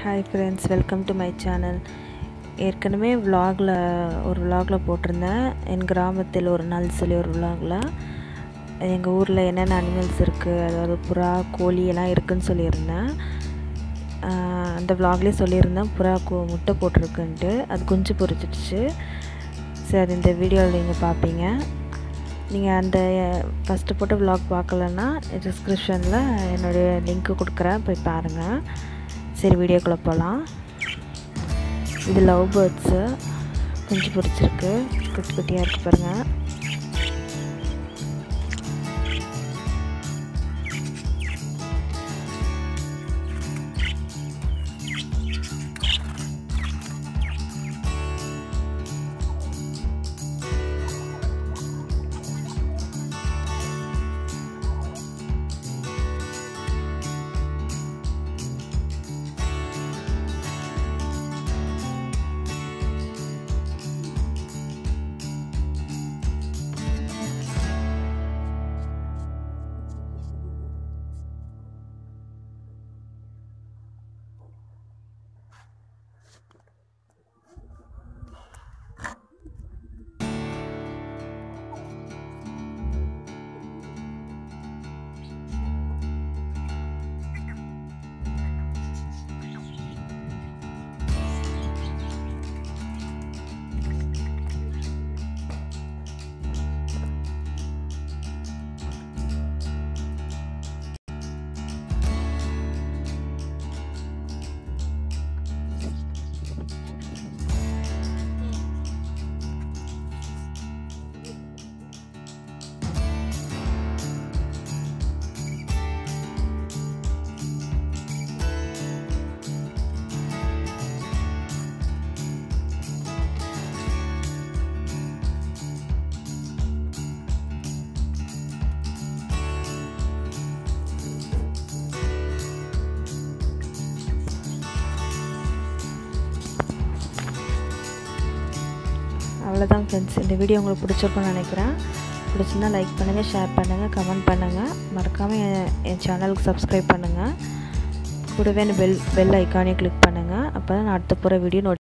hi friends welcome to my channel ஏற்கனவே விலாகில் ஒரு விலாகில் போட்டிருந்தேன் என் கிராமத்தில் ஒரு நாள் சொல்லி ஒரு விலாகில் எங்கள் ஊரில் என்னென்ன அனிமல்ஸ் இருக்குது அதாவது புறா கோழி எல்லாம் இருக்குதுன்னு சொல்லியிருந்தேன் ஆஹ் அந்த விலாக்லேயே சொல்லியிருந்தேன் புறா கோ முட்டை போட்டிருக்குன்ட்டு அது குஞ்சு பொரிச்சிடுச்சு சரி இந்த வீடியோவில் நீங்கள் பார்ப்பீங்க நீங்கள் அந்த ஃபஸ்ட்டு போட்ட விலாக் பார்க்கலன்னா டிஸ்கிரிப்ஷனில் என்னுடைய லிங்க்கு கொடுக்குறேன் போய் பாருங்கள் சரி வீடியோக்குள்ளே போகலாம் இது லவ் பேர்ட்ஸு குஞ்சு பிடிச்சிருக்கு குட்டி குட்டியாக இருக்குது பாருங்கள் அவ்வளோதான் ஃப்ரெண்ட்ஸ் இந்த வீடியோ உங்களுக்கு பிடிச்சிருக்கும்னு நினைக்கிறேன் பிடிச்சிருந்தா லைக் பண்ணுங்கள் ஷேர் பண்ணுங்கள் கமெண்ட் பண்ணுங்கள் மறக்காமல் என் என் சேனலுக்கு சப்ஸ்கிரைப் பண்ணுங்கள் கூடவே அந்த பெல் பெல் ஐக்கானே கிளிக் பண்ணுங்கள் அப்போ தான் நான் அடுத்த போகிற வீடியோ நோட்